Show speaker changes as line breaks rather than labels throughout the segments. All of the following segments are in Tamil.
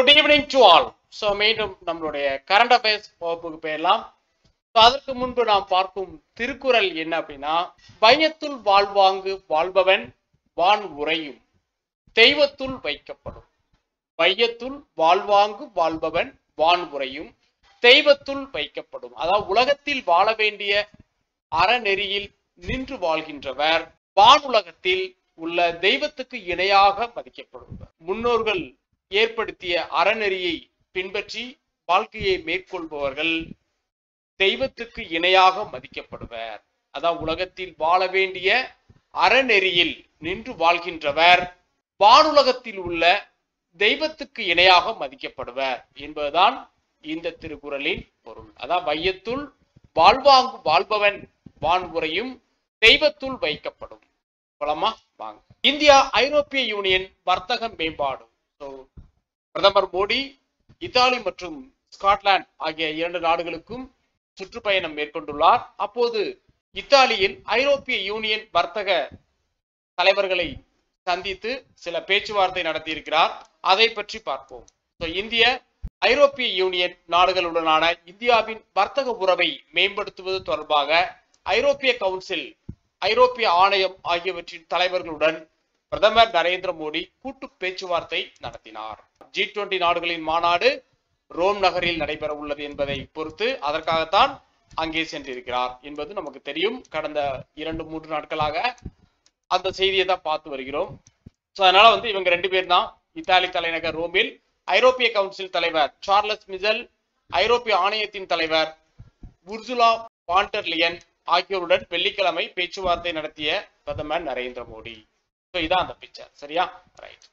good evening to all so மீண்டும் நம்மளுடைய கரண்ட் அஃபேர்ஸ் வகுப்புக்கு போயிடலாம் So, அதற்கு முன்பு நாம் பார்க்கும் திருக்குறள் என்ன அப்படின்னா பயத்துள் வாழ்வாங்கு வாழ்பவன் வான் உறையும் தெய்வத்துள் வைக்கப்படும் வையத்துள் வாழ்வாங்கு வாழ்பவன் வான் உறையும் தெய்வத்துள் வைக்கப்படும் அதாவது உலகத்தில் வாழ வேண்டிய அறநெறியில் நின்று வாழ்கின்றவர் வானுலகத்தில் உள்ள தெய்வத்துக்கு இணையாக மதிக்கப்படுவர் முன்னோர்கள் ஏற்படுத்திய அறநெறியை பின்பற்றி வாழ்க்கையை மேற்கொள்பவர்கள் தெய்வத்துக்கு இணையாக மதிக்கப்படுவர் அதான் உலகத்தில் வாழ வேண்டிய அறநெறியில் நின்று வாழ்கின்றவர் வானுலகத்தில் உள்ள தெய்வத்துக்கு இணையாக மதிக்கப்படுவர் என்பதுதான் இந்த திருக்குறளின் பொருள் அதான் வையத்துள் வாழ்வாங்கு வாழ்பவன் வான் உரையும் தெய்வத்துள் வைக்கப்படும் போலாமா வாங்க இந்தியா ஐரோப்பிய யூனியன் வர்த்தக மேம்பாடு So, பிரதமர் மோடி இத்தாலி மற்றும் ஸ்காட்லாந்து ஆகிய இரண்டு நாடுகளுக்கும் சுற்றுப்பயணம் மேற்கொண்டுள்ளார் அப்போது இத்தாலியில் ஐரோப்பிய யூனியன் வர்த்தக தலைவர்களை சந்தித்து சில பேச்சுவார்த்தை நடத்தியிருக்கிறார் அதை பற்றி பார்ப்போம் So, இந்திய ஐரோப்பிய யூனியன் நாடுகளுடனான இந்தியாவின் வர்த்தக உறவை மேம்படுத்துவது தொடர்பாக ஐரோப்பிய கவுன்சில் ஐரோப்பிய ஆணையம் ஆகியவற்றின் தலைவர்களுடன் பிரதமர் நரேந்திர மோடி கூட்டு பேச்சுவார்த்தை நடத்தினார் ஜி டுவெண்டி நாடுகளின் மாநாடு ரோம் நகரில் நடைபெற உள்ளது என்பதை பொறுத்து அதற்காகத்தான் அங்கே சென்றிருக்கிறார் என்பது நமக்கு தெரியும் கடந்த இரண்டு மூன்று நாட்களாக அந்த செய்தியை தான் பார்த்து வருகிறோம் ஸோ அதனால வந்து இவங்க ரெண்டு பேர் தான் இத்தாலி தலைநகர் ரோமில் ஐரோப்பிய கவுன்சில் தலைவர் சார்லஸ் மிசல் ஐரோப்பிய ஆணையத்தின் தலைவர் உர்சுலா பாண்டர்லியன் ஆகியோருடன் வெள்ளிக்கிழமை பேச்சுவார்த்தை நடத்திய பிரதமர் நரேந்திர மோடி ஸோ இதான் அந்த பிக்சர் சரியா ரைட்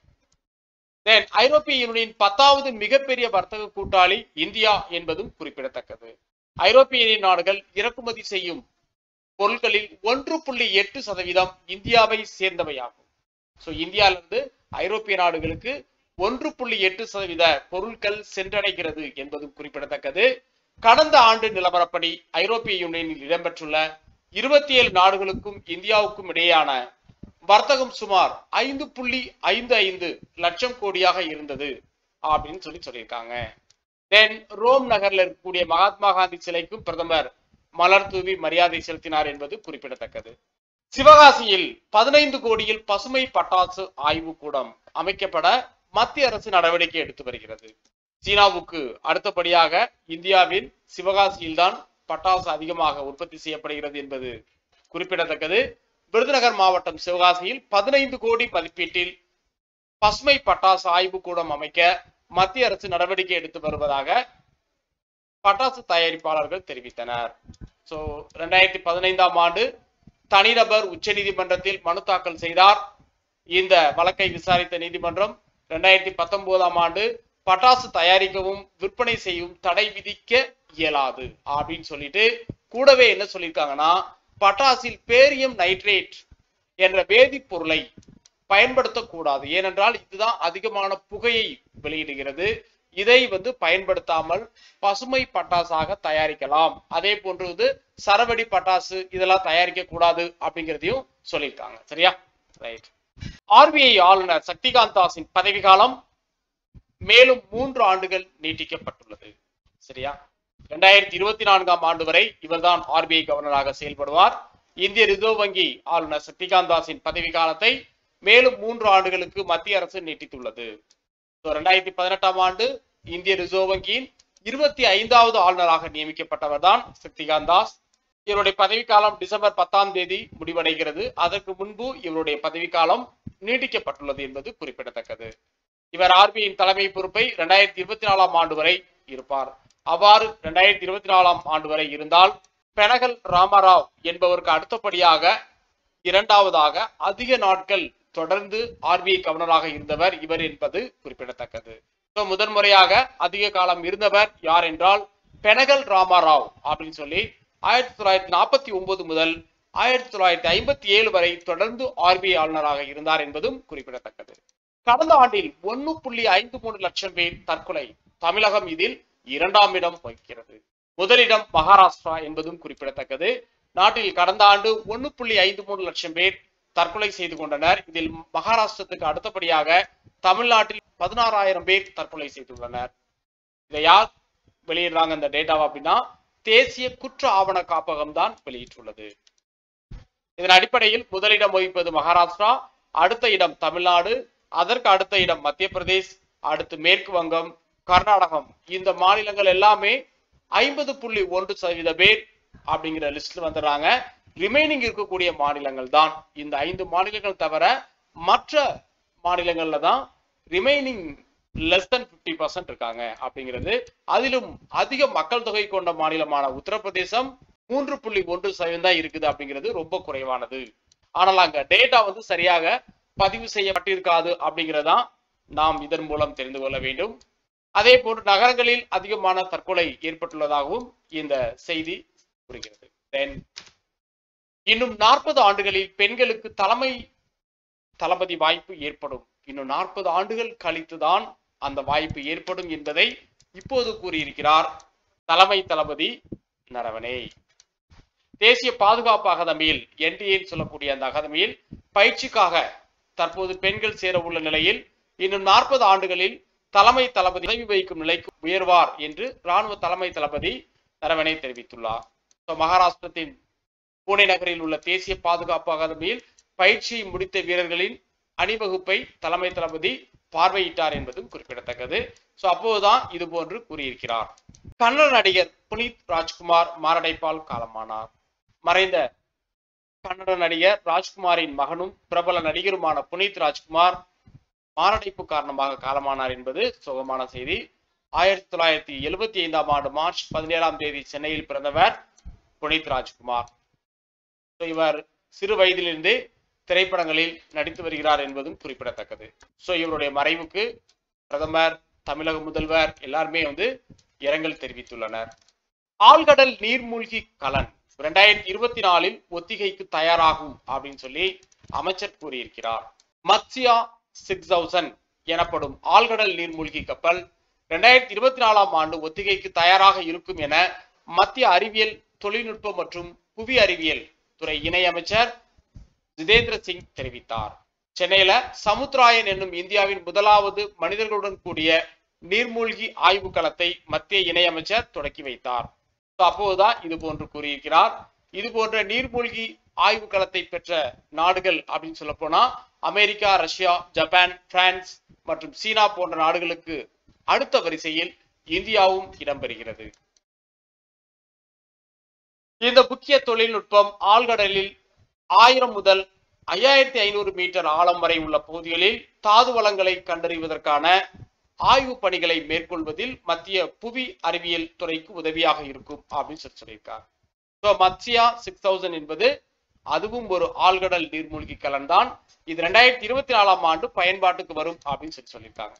தென் ஐரோப்பிய யூனியனின் பத்தாவது மிகப்பெரிய வர்த்தக கூட்டாளி இந்தியா என்பதும் குறிப்பிடத்தக்கது ஐரோப்பிய யூனியன் நாடுகள் இறக்குமதி செய்யும் பொருட்களில் ஒன்று புள்ளி எட்டு சதவீதம் இந்தியாவை சேர்ந்தவையாகும் ஸோ இந்தியாவிலிருந்து ஐரோப்பிய நாடுகளுக்கு ஒன்று புள்ளி எட்டு சதவீத பொருட்கள் சென்றடைகிறது என்பதும் குறிப்பிடத்தக்கது கடந்த ஆண்டு நிலவரப்படி ஐரோப்பிய யூனியனில் இடம்பெற்றுள்ள இருபத்தி ஏழு நாடுகளுக்கும் இந்தியாவுக்கும் இடையேயான வர்த்தகம் சுமார் ஐந்து புள்ளி ஐந்து ஐந்து லட்சம் கோடியாக இருந்தது அப்படின்னு சொல்லி சொல்லியிருக்காங்க தென் ரோம் நகர்ல இருக்கக்கூடிய மகாத்மா காந்தி சிலைக்கும் பிரதமர் மலர் தூவி மரியாதை செலுத்தினார் என்பது குறிப்பிடத்தக்கது சிவகாசியில் பதினைந்து கோடியில் பசுமை பட்டாசு ஆய்வு கூடம் அமைக்கப்பட மத்திய அரசு நடவடிக்கை எடுத்து வருகிறது சீனாவுக்கு அடுத்தபடியாக இந்தியாவில் சிவகாசியில்தான் பட்டாசு அதிகமாக உற்பத்தி செய்யப்படுகிறது என்பது குறிப்பிடத்தக்கது விருதுநகர் மாவட்டம் சிவகாசியில் பதினைந்து கோடி மதிப்பீட்டில் பசுமை பட்டாசு ஆய்வு கூடம் அமைக்க மத்திய அரசு நடவடிக்கை எடுத்து வருவதாக பட்டாசு தயாரிப்பாளர்கள் தெரிவித்தனர் சோ ரெண்டாயிரத்தி பதினைந்தாம் ஆண்டு தனிநபர் உச்சநீதிமன்றத்தில் மனு தாக்கல் செய்தார் இந்த வழக்கை விசாரித்த நீதிமன்றம் ரெண்டாயிரத்தி பத்தொன்பதாம் ஆண்டு பட்டாசு தயாரிக்கவும் விற்பனை செய்யவும் தடை விதிக்க இயலாது அப்படின்னு சொல்லிட்டு கூடவே என்ன சொல்லியிருக்காங்கன்னா பட்டாசில் பேரியம் நைட்ரேட் என்ற வேதிப்பொருளை பயன்படுத்தக்கூடாது ஏனென்றால் இதுதான் அதிகமான புகையை வெளியிடுகிறது இதை வந்து பயன்படுத்தாமல் பசுமை பட்டாசாக தயாரிக்கலாம் அதே போன்று வந்து சரவெடி பட்டாசு இதெல்லாம் தயாரிக்க கூடாது அப்படிங்கிறதையும் சொல்லியிருக்காங்க சரியா ரைட் ஆர்பிஐ ஆளுநர் சக்திகாந்த் தாஸின் பதவிக்காலம் மேலும் மூன்று ஆண்டுகள் நீட்டிக்கப்பட்டுள்ளது சரியா இரண்டாயிரத்தி இருபத்தி நான்காம் ஆண்டு வரை இவர்தான் ஆர்பிஐ கவர்னராக செயல்படுவார் இந்திய ரிசர்வ் வங்கி ஆளுநர் சக்திகாந்த் தாஸின் பதவி காலத்தை மேலும் மூன்று ஆண்டுகளுக்கு மத்திய அரசு நீட்டித்துள்ளது ரெண்டாயிரத்தி பதினெட்டாம் ஆண்டு இந்திய ரிசர்வ் வங்கியின் இருபத்தி ஐந்தாவது ஆளுநராக நியமிக்கப்பட்டவர் தான் சக்திகாந்த் தாஸ் இவருடைய பதவிக்காலம் டிசம்பர் பத்தாம் தேதி முடிவடைகிறது அதற்கு முன்பு இவருடைய பதவிக்காலம் நீட்டிக்கப்பட்டுள்ளது என்பது குறிப்பிடத்தக்கது இவர் ஆர்பிஐயின் தலைமை பொறுப்பை இரண்டாயிரத்தி இருபத்தி நாலாம் ஆண்டு வரை இருப்பார் அவ்வாறு இரண்டாயிரத்தி இருபத்தி நாலாம் ஆண்டு வரை இருந்தால் பெனகல் ராமராவ் என்பவருக்கு அடுத்தபடியாக இரண்டாவதாக அதிக நாட்கள் தொடர்ந்து ஆர்பிஐ கவர்னராக இருந்தவர் இவர் என்பது குறிப்பிடத்தக்கது முதன்முறையாக அதிக காலம் இருந்தவர் யார் என்றால் பெனகல் ராமராவ் அப்படின்னு சொல்லி ஆயிரத்தி தொள்ளாயிரத்தி நாற்பத்தி ஒன்பது முதல் ஆயிரத்தி தொள்ளாயிரத்தி ஐம்பத்தி ஏழு வரை தொடர்ந்து ஆர்பிஐ ஆளுநராக இருந்தார் என்பதும் குறிப்பிடத்தக்கது கடந்த ஆண்டில் ஒன்னு புள்ளி ஐந்து மூணு லட்சம் பேர் தற்கொலை தமிழகம் இதில் இரண்டாம் இடம் வகிக்கிறது முதலிடம் மகாராஷ்டிரா என்பதும் குறிப்பிடத்தக்கது நாட்டில் கடந்த ஆண்டு ஒன்னு புள்ளி ஐந்து மூணு லட்சம் பேர் தற்கொலை செய்து கொண்டனர் இதில் மகாராஷ்டிரத்துக்கு அடுத்தபடியாக தமிழ்நாட்டில் பதினாறாயிரம் பேர் தற்கொலை செய்துள்ளனர் இதை யார் வெளியிடுறாங்க இந்த டேட்டாவை அப்படின்னா தேசிய குற்ற ஆவண காப்பகம் தான் வெளியிட்டுள்ளது இதன் அடிப்படையில் முதலிடம் வகிப்பது மகாராஷ்டிரா அடுத்த இடம் தமிழ்நாடு அதற்கு அடுத்த இடம் மத்திய பிரதேஷ் அடுத்து மேற்கு வங்கம் கர்நாடகம் இந்த மாநிலங்கள் எல்லாமே ஐம்பது புள்ளி ஒன்று சதவீத பேர் அப்படிங்கிற லிஸ்ட்ல வந்துடுறாங்க ரிமைனிங் இருக்கக்கூடிய மாநிலங்கள் தான் இந்த ஐந்து மாநிலங்கள் தவிர மற்ற மாநிலங்கள்ல தான் remaining less than fifty percent இருக்காங்க அப்படிங்கிறது அதிலும் அதிக மக்கள் தொகை கொண்ட மாநிலமான உத்தரப்பிரதேசம் மூன்று புள்ளி ஒன்று சதவீதம் தான் இருக்குது அப்படிங்கிறது ரொம்ப குறைவானது ஆனால் அங்க டேட்டா வந்து சரியாக பதிவு செய்யப்பட்டிருக்காது அப்படிங்கிறதான் நாம் இதன் மூலம் தெரிந்து கொள்ள வேண்டும் அதே போன்று நகரங்களில் அதிகமான தற்கொலை ஏற்பட்டுள்ளதாகவும் இந்த செய்தி கூறுகிறது தென் இன்னும் நாற்பது ஆண்டுகளில் பெண்களுக்கு தலைமை தளபதி வாய்ப்பு ஏற்படும் இன்னும் நாற்பது ஆண்டுகள் கழித்துதான் அந்த வாய்ப்பு ஏற்படும் என்பதை இப்போது கூறியிருக்கிறார் தலைமை தளபதி நரவனே தேசிய பாதுகாப்பு அகாதமியில் என்டிஏன்னு சொல்லக்கூடிய அந்த அகாதமியில் பயிற்சிக்காக தற்போது பெண்கள் சேர உள்ள நிலையில் இன்னும் நாற்பது ஆண்டுகளில் தலைமை தளபதி பதவி வகிக்கும் நிலைக்கு உயர்வார் என்று ராணுவ தலைமை தளபதி நரவனே தெரிவித்துள்ளார் So, மகாராஷ்டிரத்தின் புனே நகரில் உள்ள தேசிய பாதுகாப்பு அகாதமியில் பயிற்சியை முடித்த வீரர்களின் அணிவகுப்பை தலைமை தளபதி பார்வையிட்டார் என்பதும் குறிப்பிடத்தக்கது சோ அப்போதுதான் இது போன்று கூறியிருக்கிறார் கன்னட நடிகர் புனித் ராஜ்குமார் மாரடைப்பால் காலமானார் மறைந்த கன்னட நடிகர் ராஜ்குமாரின் மகனும் பிரபல நடிகருமான புனித் ராஜ்குமார் மாரடைப்பு காரணமாக காலமானார் என்பது சுகமான செய்தி ஆயிரத்தி தொள்ளாயிரத்தி எழுபத்தி ஐந்தாம் ஆண்டு மார்ச் பதினேழாம் தேதி சென்னையில் பிறந்தவர் புனித் ராஜ்குமார் So, இவர் சிறு வயதிலிருந்தே திரைப்படங்களில் நடித்து வருகிறார் என்பதும் குறிப்பிடத்தக்கது சோ இவருடைய மறைவுக்கு பிரதமர் தமிழக முதல்வர் எல்லாருமே வந்து இரங்கல் தெரிவித்துள்ளனர் ஆழ்கடல் நீர்மூழ்கி கலன் இரண்டாயிரத்தி இருபத்தி நாலில் ஒத்திகைக்கு தயாராகும் அப்படின்னு சொல்லி அமைச்சர் கூறியிருக்கிறார் மத்சியா சிக்ஸ் தௌசண்ட் எனப்படும் ஆழ்கடல் நீர்மூழ்கி கப்பல் இரண்டாயிரத்தி இருபத்தி நாலாம் ஆண்டு ஒத்திகைக்கு தயாராக இருக்கும் என மத்திய அறிவியல் தொழில்நுட்பம் மற்றும் புவி அறிவியல் துறை இணையமைச்சர் ஜிதேந்திர சிங் தெரிவித்தார் சென்னையில சமுத்திராயன் என்னும் இந்தியாவின் முதலாவது மனிதர்களுடன் கூடிய நீர்மூழ்கி ஆய்வு களத்தை மத்திய இணையமைச்சர் தொடக்கி வைத்தார் So, அப்போதுதான் இது போன்று கூறியிருக்கிறார் இது போன்ற நீர்மூழ்கி ஆய்வு களத்தை பெற்ற நாடுகள் அப்படின்னு சொல்ல போனா அமெரிக்கா ரஷ்யா ஜப்பான் பிரான்ஸ் மற்றும் சீனா போன்ற நாடுகளுக்கு அடுத்த வரிசையில் இந்தியாவும் இடம்பெறுகிறது இந்த முக்கிய தொழில்நுட்பம் ஆழ்கடலில் ஆயிரம் முதல் ஐயாயிரத்தி ஐநூறு மீட்டர் ஆழம் வரை உள்ள பகுதிகளில் தாது வளங்களை கண்டறிவதற்கான ஆய்வு பணிகளை மேற்கொள்வதில் மத்திய புவி அறிவியல் துறைக்கு உதவியாக இருக்கும் அப்படின்னு சொல்லி சொல்லியிருக்காங்க ஸோ மத்சியா சிக்ஸ் தௌசண்ட் என்பது அதுவும் ஒரு ஆழ்கடல் நீர்மூழ்கி கலன் தான் இது ரெண்டாயிரத்தி இருபத்தி நாலாம் ஆண்டு பயன்பாட்டுக்கு வரும் அப்படின்னு சொல்லி சொல்லியிருக்காங்க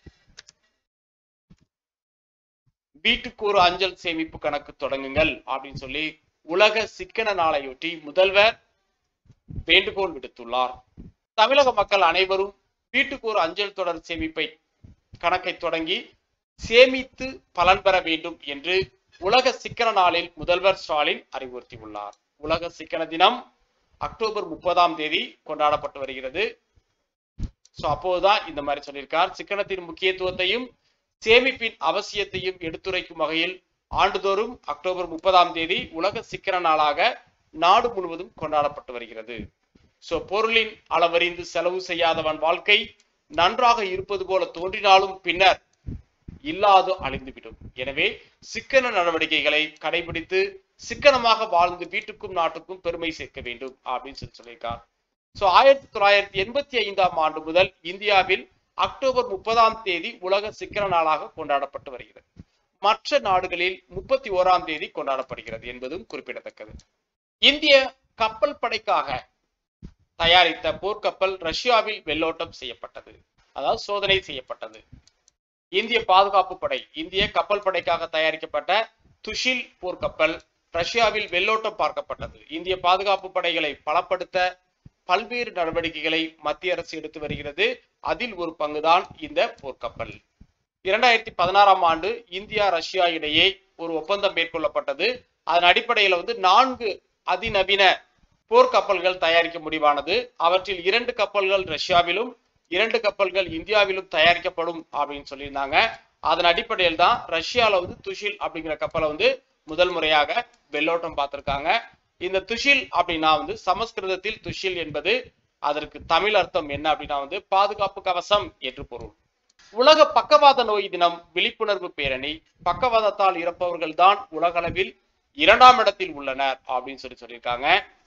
வீட்டுக்கு ஒரு அஞ்சல் சேமிப்பு கணக்கு தொடங்குங்கள் அப்படின்னு சொல்லி உலக சிக்கன நாளையொட்டி முதல்வர் வேண்டுகோள் விடுத்துள்ளார் தமிழக மக்கள் அனைவரும் வீட்டுக்கு ஒரு அஞ்சல் தொடர் சேமிப்பை கணக்கை தொடங்கி சேமித்து பலன் பெற வேண்டும் என்று உலக சிக்கன நாளில் முதல்வர் ஸ்டாலின் அறிவுறுத்தியுள்ளார் உலக சிக்கன தினம் அக்டோபர் முப்பதாம் தேதி கொண்டாடப்பட்டு வருகிறது சோ அப்போதுதான் இந்த மாதிரி சொல்லியிருக்கார் சிக்கனத்தின் முக்கியத்துவத்தையும் சேமிப்பின் அவசியத்தையும் எடுத்துரைக்கும் வகையில் ஆண்டுதோறும் அக்டோபர் முப்பதாம் தேதி உலக சிக்கன நாளாக நாடு முழுவதும் கொண்டாடப்பட்டு வருகிறது சோ பொருளின் அளவறிந்து செலவு செய்யாதவன் வாழ்க்கை நன்றாக இருப்பது போல தோன்றினாலும் பின்னர் இல்லாது அழிந்துவிடும் எனவே சிக்கன நடவடிக்கைகளை கடைபிடித்து சிக்கனமாக வாழ்ந்து வீட்டுக்கும் நாட்டுக்கும் பெருமை சேர்க்க வேண்டும் அப்படின்னு சொல்லி சொல்லியிருக்கார் சோ ஆயிரத்தி தொள்ளாயிரத்தி எண்பத்தி ஐந்தாம் ஆண்டு முதல் இந்தியாவில் அக்டோபர் முப்பதாம் தேதி உலக சிக்கன நாளாக கொண்டாடப்பட்டு வருகிறது மற்ற நாடுகளில் முப்பத்தி ஓராம் தேதி கொண்டாடப்படுகிறது என்பதும் குறிப்பிடத்தக்கது இந்திய கப்பல் படைக்காக தயாரித்த போர்க்கப்பல் ரஷ்யாவில் வெள்ளோட்டம் செய்யப்பட்டது அதாவது சோதனை செய்யப்பட்டது இந்திய பாதுகாப்பு படை இந்திய கப்பல் படைக்காக தயாரிக்கப்பட்ட துஷில் போர்க்கப்பல் ரஷ்யாவில் வெள்ளோட்டம் பார்க்கப்பட்டது இந்திய பாதுகாப்பு படைகளை பலப்படுத்த பல்வேறு நடவடிக்கைகளை மத்திய அரசு எடுத்து வருகிறது அதில் ஒரு பங்குதான் இந்த போர்க்கப்பல் இரண்டாயிரத்தி பதினாறாம் ஆண்டு இந்தியா ரஷ்யா இடையே ஒரு ஒப்பந்தம் மேற்கொள்ளப்பட்டது அதன் அடிப்படையில் வந்து நான்கு அதிநவீன போர்க்கப்பல்கள் தயாரிக்க முடிவானது அவற்றில் இரண்டு கப்பல்கள் ரஷ்யாவிலும் இரண்டு கப்பல்கள் இந்தியாவிலும் தயாரிக்கப்படும் அப்படின்னு சொல்லியிருந்தாங்க அதன் அடிப்படையில் தான் ரஷ்யால வந்து துஷில் அப்படிங்கிற கப்பலை வந்து முதல் முறையாக வெள்ளோட்டம் பார்த்திருக்காங்க இந்த துஷில் அப்படின்னா வந்து சமஸ்கிருதத்தில் துஷில் என்பது அதற்கு தமிழ் அர்த்தம் என்ன அப்படின்னா வந்து பாதுகாப்பு கவசம் என்று பொருள் உலக பக்கவாத நோய் தினம் விழிப்புணர்வு பேரணி பக்கவாதத்தால் இறப்பவர்கள் தான் உலகளவில் இரண்டாம் இடத்தில் உள்ளனர் அப்படின்னு சொல்லி சொல்லியிருக்காங்க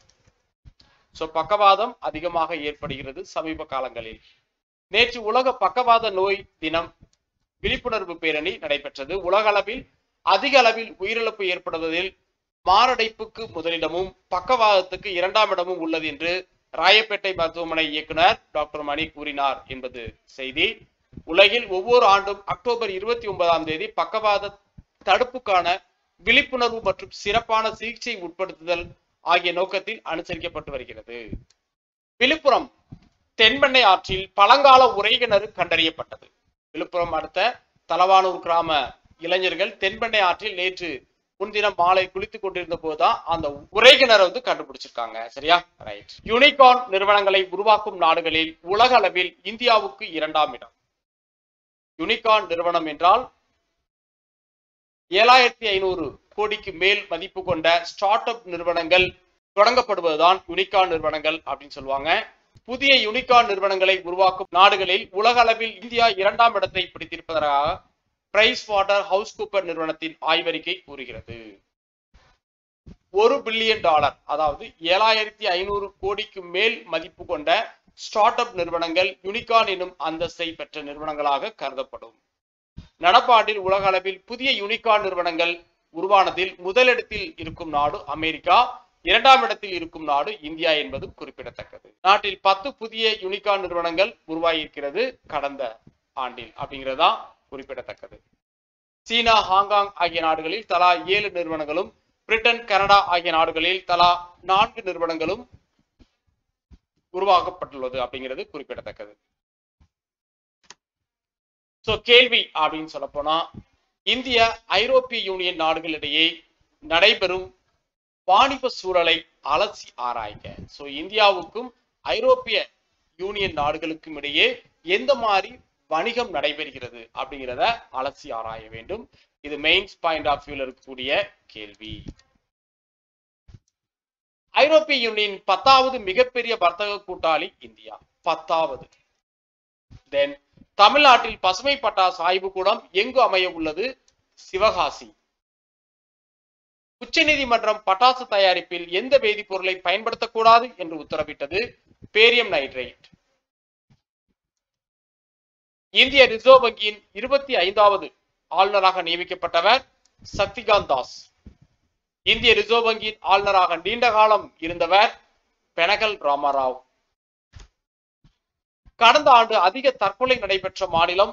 சோ பக்கவாதம் அதிகமாக ஏற்படுகிறது சமீப காலங்களில் நேற்று உலக பக்கவாத நோய் தினம் விழிப்புணர்வு பேரணி நடைபெற்றது உலக அளவில் அதிக அளவில் உயிரிழப்பு ஏற்படுவதில் மாரடைப்புக்கு முதலிடமும் பக்கவாதத்துக்கு இரண்டாம் இடமும் உள்ளது என்று ராயப்பேட்டை மருத்துவமனை இயக்குனர் டாக்டர் மணி கூறினார் என்பது செய்தி உலகில் ஒவ்வொரு ஆண்டும் அக்டோபர் இருபத்தி ஒன்பதாம் தேதி பக்கவாத தடுப்புக்கான விழிப்புணர்வு மற்றும் சிறப்பான சிகிச்சை உட்படுத்துதல் ஆகிய நோக்கத்தில் அனுசரிக்கப்பட்டு வருகிறது விழுப்புரம் தென்பெண்ணை ஆற்றில் பழங்கால உரைகிணறு கண்டறியப்பட்டது விழுப்புரம் அடுத்த தலவானூர் கிராம இளைஞர்கள் தென்பெண்ணை ஆற்றில் நேற்று முன்தினம் மாலை குளித்துக் கொண்டிருந்த போதுதான் அந்த உரைகிணறை வந்து கண்டுபிடிச்சிருக்காங்க சரியா ரைட் யூனிகார்ன் நிறுவனங்களை உருவாக்கும் நாடுகளில் உலக அளவில் இந்தியாவுக்கு இரண்டாம் இடம் யூனிகார்ன் நிறுவனம் என்றால் ஏழாயிரத்தி ஐநூறு கோடிக்கு மேல் மதிப்பு கொண்ட ஸ்டார்ட் அப் நிறுவனங்கள் தொடங்கப்படுவதுதான் யூனிகார்ன் நிறுவனங்கள் அப்படின்னு சொல்லுவாங்க புதிய யூனிகார்ன் நிறுவனங்களை உருவாக்கும் நாடுகளில் உலக அளவில் இந்தியா இரண்டாம் இடத்தை பிடித்திருப்பதாக பிரைஸ் வாட்டர் ஹவுஸ் கூப்பர் நிறுவனத்தின் ஆய்வறிக்கை கூறுகிறது ஒரு பில்லியன் டாலர் அதாவது ஏழாயிரத்தி ஐநூறு கோடிக்கு மேல் மதிப்பு கொண்ட ஸ்டார்ட் அப் நிறுவனங்கள் யூனிகார்ன் எனும் அந்தஸ்தை பெற்ற நிறுவனங்களாக கருதப்படும் நடப்பாண்டில் உலக அளவில் புதிய யூனிகார்ன் நிறுவனங்கள் உருவானதில் முதலிடத்தில் இருக்கும் நாடு அமெரிக்கா இரண்டாம் இடத்தில் இருக்கும் நாடு இந்தியா என்பது குறிப்பிடத்தக்கது நாட்டில் பத்து புதிய யூனிகார்ன் நிறுவனங்கள் உருவாகியிருக்கிறது கடந்த ஆண்டில் அப்படிங்கிறதா குறிப்பிடத்தக்கது சீனா ஹாங்காங் ஆகிய நாடுகளில் தலா ஏழு நிறுவனங்களும் பிரிட்டன் கனடா ஆகிய நாடுகளில் தலா நான்கு நிறுவனங்களும் உருவாக்கப்பட்டுள்ளது அப்படிங்கிறது குறிப்பிடத்தக்கது சோ கேள்வி அப்படின்னு சொல்ல போனா இந்திய ஐரோப்பிய யூனியன் நாடுகளிடையே நடைபெறும் வாணிப சூழலை அலசி ஆராய்க சோ இந்தியாவுக்கும் ஐரோப்பிய யூனியன் நாடுகளுக்கும் இடையே எந்த மாதிரி வணிகம் நடைபெறுகிறது அப்படிங்கிறத அலசி ஆராய வேண்டும் இது மெயின்ஸ் பாயிண்ட் ஆஃப் வியூல இருக்கக்கூடிய கேள்வி ஐரோப்பிய யூனியன் பத்தாவது மிகப்பெரிய வர்த்தக கூட்டாளி இந்தியா பத்தாவது தென் தமிழ்நாட்டில் பசுமை பட்டாசு ஆய்வுக்கூடம் எங்கு அமைய உள்ளது சிவகாசி உச்சநீதிமன்றம் பட்டாசு தயாரிப்பில் எந்த வேதிப்பொருளை பயன்படுத்தக்கூடாது என்று உத்தரவிட்டது பேரியம் நைட்ரேட் இந்திய ரிசர்வ் வங்கியின் இருபத்தி ஐந்தாவது ஆளுநராக நியமிக்கப்பட்டவர் சக்திகாந்த் தாஸ் இந்திய ரிசர்வ் வங்கியின் ஆளுநராக நீண்ட காலம் இருந்தவர் பெனகல் ராமராவ் கடந்த ஆண்டு அதிக தற்கொலை நடைபெற்ற மாநிலம்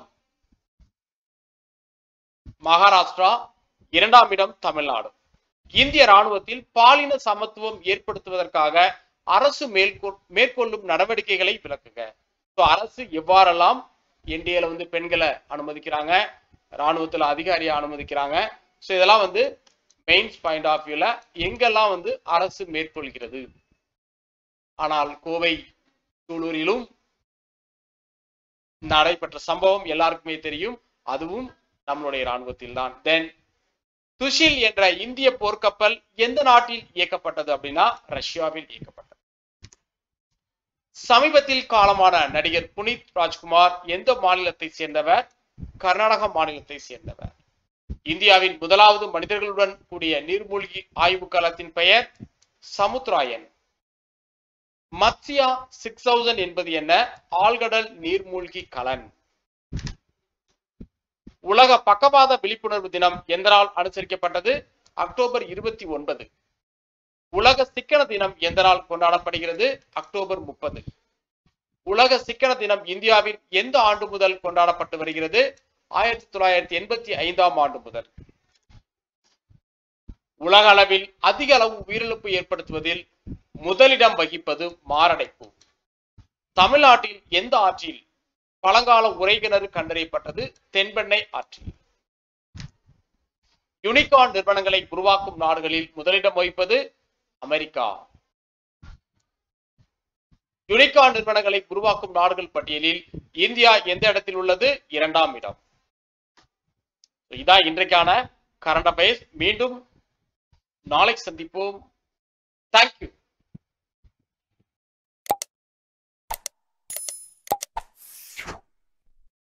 மகாராஷ்டிரா இரண்டாம் இடம் தமிழ்நாடு இந்திய ராணுவத்தில் பாலின சமத்துவம் ஏற்படுத்துவதற்காக அரசு மேற்கொள் மேற்கொள்ளும் நடவடிக்கைகளை விளக்குக So, அரசு எவ்வாறெல்லாம் என்டிஏல வந்து பெண்களை அனுமதிக்கிறாங்க ராணுவத்துல அதிகாரியை அனுமதிக்கிறாங்க ஸோ இதெல்லாம் வந்து மெயின்ஸ் பாயிண்ட் ஆஃப் வியூல எங்கெல்லாம் வந்து அரசு மேற்கொள்கிறது ஆனால் கோவை சூலூரிலும் நடைபெற்ற சம்பவம் எல்லாருக்குமே தெரியும் அதுவும் நம்மளுடைய ராணுவத்தில் தான் தென் துஷில் என்ற இந்திய போர்க்கப்பல் எந்த நாட்டில் இயக்கப்பட்டது அப்படின்னா ரஷ்யாவில் இயக்கப்பட்டது சமீபத்தில் காலமான நடிகர் புனித் ராஜ்குமார் எந்த மாநிலத்தை சேர்ந்தவர் கர்நாடக மாநிலத்தை சேர்ந்தவர் இந்தியாவின் முதலாவது மனிதர்களுடன் கூடிய நீர்மூழ்கி ஆய்வு களத்தின் பெயர் சமுத்ராயன் மத்ஸ்யா சிக்ஸ் தௌசண்ட் என்பது என்ன ஆழ்கடல் நீர்மூழ்கி கலன் உலக பக்கவாத விழிப்புணர்வு தினம் எந்த நாள் அனுசரிக்கப்பட்டது அக்டோபர் இருபத்தி ஒன்பது உலக சிக்கன தினம் எந்த நாள் கொண்டாடப்படுகிறது அக்டோபர் முப்பது உலக சிக்கன தினம் இந்தியாவில் எந்த ஆண்டு முதல் கொண்டாடப்பட்டு வருகிறது ஆயிரத்தி தொள்ளாயிரத்தி எண்பத்தி ஐந்தாம் ஆண்டு முதல் உலக அளவில் அதிக அளவு உயிரிழப்பு ஏற்படுத்துவதில் முதலிடம் வகிப்பது மாரடைப்பு தமிழ்நாட்டில் எந்த ஆற்றில் பழங்கால உரைகிணறு கண்டறியப்பட்டது தென்பெண்ணை ஆற்றில் யூனிகார்ன் நிறுவனங்களை உருவாக்கும் நாடுகளில் முதலிடம் வகிப்பது அமெரிக்கா யூனிகார்ன் நிறுவனங்களை உருவாக்கும் நாடுகள் பட்டியலில் இந்தியா எந்த இடத்தில் உள்ளது இரண்டாம் இடம் இதான் இன்றைக்கான கரண்ட் அஃபேர்ஸ் மீண்டும் நாளை சந்திப்போம் தேங்க்யூ